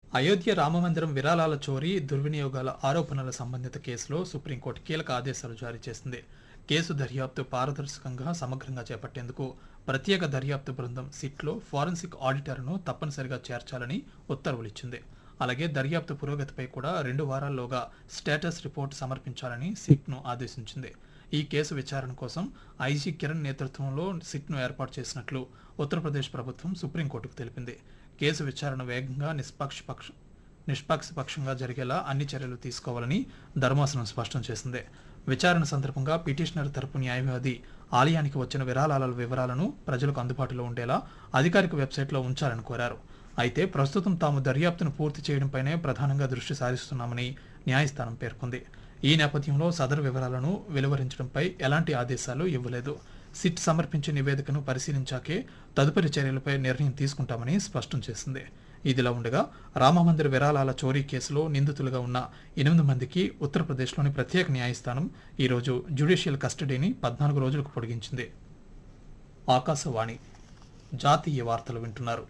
అయోధ్య రామమందిరం విరాళాల చోరీ దుర్వినియోగాల ఆరోపణల సంబంధిత కేసులో సుప్రీంకోర్టు కీలక ఆదేశాలు జారీ చేసింది కేసు దర్యాప్తు పారదర్శకంగా సమగ్రంగా చేపట్టేందుకు ప్రత్యేక దర్యాప్తు బృందం సిట్లో ఫారెన్సిక్ ఆడిటర్ను తప్పనిసరిగా చేర్చాలని ఉత్తర్వులిచ్చింది అలాగే దర్యాప్తు పురోగతిపై కూడా రెండు వారాల్లోగా స్టేటస్ రిపోర్ట్ సమర్పించాలని సిట్ను ఆదేశించింది ఈ కేసు విచారణ కోసం ఐజీ కిరణ్ నేతృత్వంలో సిట్ను ఏర్పాటు చేసినట్లు ఉత్తరప్రదేశ్ ప్రభుత్వం సుప్రీంకోర్టుకు తెలిపింది కేసు విచారణ వేగంగా నిష్పక్షపక్ష నిష్పక్షపక్షంగా జరిగేలా అన్ని చర్యలు తీసుకోవాలని ధర్మాసనం స్పష్టం చేసింది విచారణ సందర్భంగా పిటిషనర్ తరపు న్యాయవాది ఆలయానికి వచ్చిన విరాళాల వివరాలను ప్రజలకు అందుబాటులో ఉండేలా అధికారిక వెబ్సైట్లో ఉంచాలని కోరారు అయితే ప్రస్తుతం తాము దర్యాప్తును పూర్తి చేయడంపైనే ప్రధానంగా దృష్టి సారిస్తున్నామని న్యాయస్థానం పేర్కొంది ఈ నేపథ్యంలో సదరు వివరాలను వెలువరించడంపై ఎలాంటి ఆదేశాలు ఇవ్వలేదు సిట్ సమర్పించే నివేదికను పరిశీలించాకే తదుపరి చర్యలపై నిర్ణయం తీసుకుంటామని స్పష్టం చేసింది ఇదిలా ఉండగా రామమందిర విరాళాల చోరీ కేసులో నిందితులుగా ఉన్న ఎనిమిది మందికి ఉత్తరప్రదేశ్లోని ప్రత్యేక న్యాయస్థానం ఈరోజు జ్యుడిషియల్ కస్టడీని పద్నాలుగు రోజులకు పొడిగించింది ఆకాశవాణి జాతీయ వార్తలు వింటున్నారు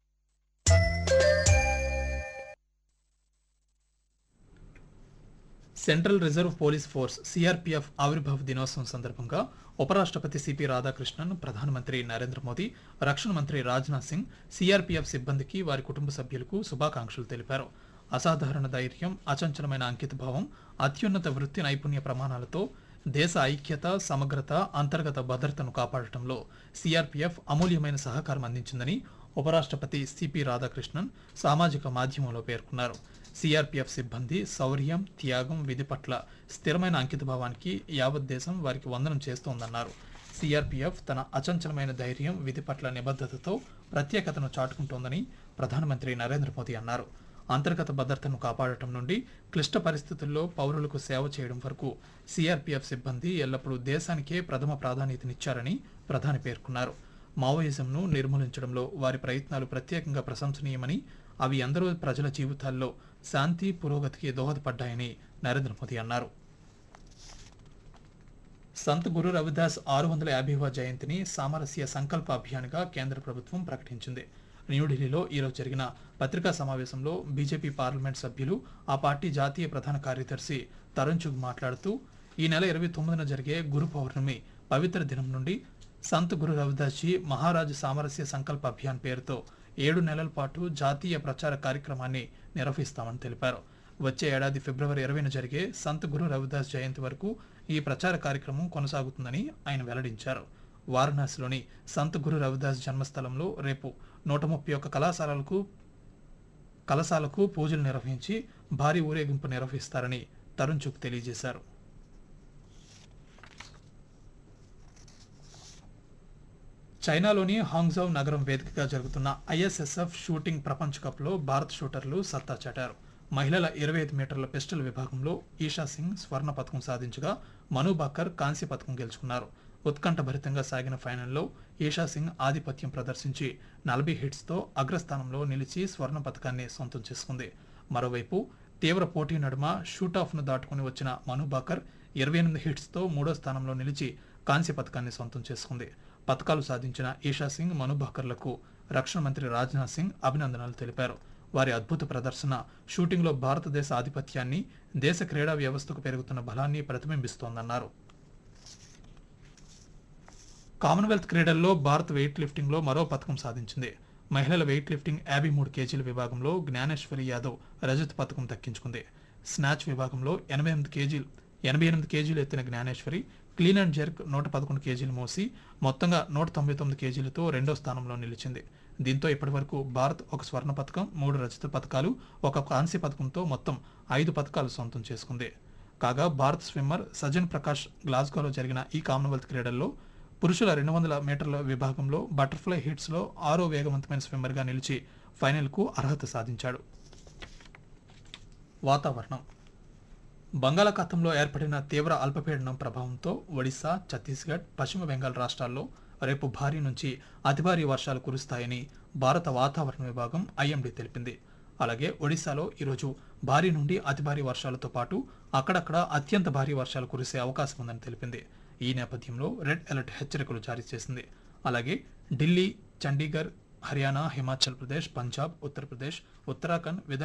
central reserve police force CRPF ఆవిర్భావ దినోత్సవం సందర్భంగా ఉపరాష్ట్రపతి సిపి రాధాకృష్ణన్ ప్రధానమంత్రి నరేంద్ర మోదీ రక్షణ మంత్రి రాజ్నాథ్ సింగ్ సిఆర్పిఎఫ్ సిబ్బందికి వారి కుటుంబ సభ్యులకు శుభాకాంక్షలు తెలిపారు అసాధారణ ధైర్యం అచంచలమైన అంకితభావం అత్యున్నత వృత్తి నైపుణ్య ప్రమాణాలతో దేశ ఐక్యత సమగ్రత అంతర్గత భద్రతను కాపాడటంలో సిఆర్పిఎఫ్ అమూల్యమైన సహకారం అందించిందని ఉపరాష్ట్రపతి సిపి రాధాకృష్ణన్ సామాజిక మాధ్యమంలో పేర్కొన్నారు సిఆర్పిఎఫ్ సిబ్బంది శౌర్యం త్యాగం విధి పట్ల స్థిరమైన అంకితభావానికి యావత్ దేశం వారికి వందనం చేస్తోందన్నారు సిఆర్పిఎఫ్ తన అచంచలమైన ధైర్యం విధి పట్ల నిబద్ధతతో ప్రత్యేకతను చాటుకుంటోందని ప్రధానమంత్రి నరేంద్ర మోదీ అన్నారు అంతర్గత భద్రతను కాపాడటం నుండి క్లిష్ట పరిస్థితుల్లో పౌరులకు సేవ చేయడం వరకు సిఆర్పిఎఫ్ సిబ్బంది ఎల్లప్పుడూ దేశానికే ప్రథమ ప్రాధాన్యతనిచ్చారని ప్రధాని పేర్కొన్నారు మావోయిజంను నిర్మూలించడంలో వారి ప్రయత్నాలు ప్రత్యేకంగా ప్రశంసనీయమని అవి ఎందరో ప్రజల జీవితాల్లో శాంతి పురోగతికి దోహదపడ్డాయని నరేంద్ర మోదీ అన్నారు సంత్ గురు రవిదాస్ ఆరు వందల యాభైవ జయంతిని సామరస్య సంకల్ప అభియాన్గా కేంద్ర ప్రభుత్వం ప్రకటించింది న్యూఢిల్లీలో ఈరోజు జరిగిన పత్రికా సమావేశంలో బీజేపీ పార్లమెంట్ సభ్యులు ఆ పార్టీ జాతీయ ప్రధాన కార్యదర్శి తరుణ్ చుగ్ మాట్లాడుతూ ఈ నెల ఇరవై తొమ్మిదిన జరిగే గురు పౌర్ణమి పవిత్ర దినం నుండి సంత్ గురు రవిదాస్ జీ మహారాజ్ సామరస్య సంకల్ప అభియాన్ పేరుతో ఏడు నెలల పాటు జాతీయ ప్రచార కార్యక్రమాన్ని నిర్వహిస్తామని తెలిపారు వచ్చే ఏడాది ఫిబ్రవరి ఇరవైన జరిగే సంత్ గురు రవిదాస్ జయంతి వరకు ఈ ప్రచార కార్యక్రమం కొనసాగుతుందని ఆయన వెల్లడించారు వారణాసిలోని సంత్ గురు రవిదాస్ జన్మస్థలంలో రేపు నూట ముప్పై ఒక్క కళాశాలలకు కళాశాలకు పూజలు నిర్వహించి భారీ ఊరేగింపు నిర్వహిస్తారని తరుణ్ చుక్ తెలియజేశారు చైనాలోని హాంగ్జౌ నగరం వేదికగా జరుగుతున్న ఐఎస్ఎస్ఎఫ్ షూటింగ్ ప్రపంచ కప్లో భారత్ షూటర్లు సత్తా చాటారు మహిళల ఇరవై ఐదు మీటర్ల పిస్టల్ విభాగంలో ఈషా సింగ్ స్వర్ణ పథకం సాధించగా మను బాకర్ కాంస్య పథకం గెలుచుకున్నారు ఉత్కంఠభరితంగా సాగిన ఫైనల్లో ఈషా సింగ్ ఆధిపత్యం ప్రదర్శించి నలభై హిట్స్తో అగ్రస్థానంలో నిలిచి స్వర్ణ పథకాన్ని సొంతం చేసుకుంది మరోవైపు తీవ్ర పోటీ నడుమ షూటాఫ్ను దాటుకుని వచ్చిన మను బాకర్ ఇరవై ఎనిమిది హిట్స్తో మూడో స్థానంలో నిలిచి కాంస్య పథకాన్ని సొంతం చేసుకుంది పథకాలు సాధించిన ఈషా సింగ్ మను బాకర్లకు రక్షణ మంత్రి రాజ్నాథ్ సింగ్ అభినందనలు తెలిపారు వారి అద్భుత ప్రదర్శన షూటింగ్లో భారతదేశ ఆధిపత్యాన్ని దేశ క్రీడా వ్యవస్థకు పెరుగుతున్న బలాన్ని ప్రతిబింబిస్తోందన్నారు కామన్వెల్త్ క్రీడల్లో భారత్ వెయిట్ లిఫ్టింగ్లో మరో పథకం సాధించింది మహిళల వెయిట్ లిఫ్టింగ్ యాభై మూడు కేజీల విభాగంలో జ్ఞానేశ్వరి యాదవ్ రజత్ పథకం దక్కించుకుంది స్నాచ్ విభాగంలో ఎనభై ఎనిమిది కేజీలు ఎనభై ఎనిమిది కేజీలు ఎత్తిన జ్ఞానేశ్వరి క్లీన్ అండ్ జెర్క్ నూట పదకొండు కేజీలు మోసి మొత్తంగా నూట తొంభై తొమ్మిది కేజీలతో రెండో స్థానంలో నిలిచింది దీంతో ఇప్పటివరకు భారత్ ఒక స్వర్ణ పథకం మూడు రజత పథకాలు ఒక కాంస్య పథకంతో మొత్తం ఐదు పథకాలు సొంతం చేసుకుంది కాగా భారత్ స్విమ్మర్ సజన్ ప్రకాష్ గ్లాస్గోలో జరిగిన ఈ కామన్వెల్త్ క్రీడల్లో పురుషుల రెండు వందల మీటర్ల విభాగంలో బటర్ఫ్లై హిట్స్లో ఆరో వేగవంతమైన స్విమ్మర్గా నిలిచి ఫైనల్కు అర్హత సాధించాడు వాతావరణం బంగాళాఖాతంలో ఏర్పడిన తీవ్ర అల్పపీడనం ప్రభావంతో ఒడిశా ఛత్తీస్గఢ్ పశ్చిమ బెంగాల్ రాష్ట్రాల్లో రేపు భారీ నుంచి అతి భారీ వర్షాలు కురుస్తాయని భారత వాతావరణ విభాగం ఐఎండీ తెలిపింది అలాగే ఒడిశాలో ఈరోజు భారీ నుండి అతి భారీ వర్షాలతో పాటు అక్కడక్కడ అత్యంత భారీ వర్షాలు కురిసే అవకాశం ఉందని తెలిపింది ఈ నేపథ్యంలో రెడ్ అలర్ట్ హెచ్చరికలు జారీ చేసింది అలాగే ఢిల్లీ చండీగఢ్ హర్యానా హిమాచల్ ప్రదేశ్ పంజాబ్ ఉత్తరప్రదేశ్ ఉత్తరాఖండ్ విదర్భ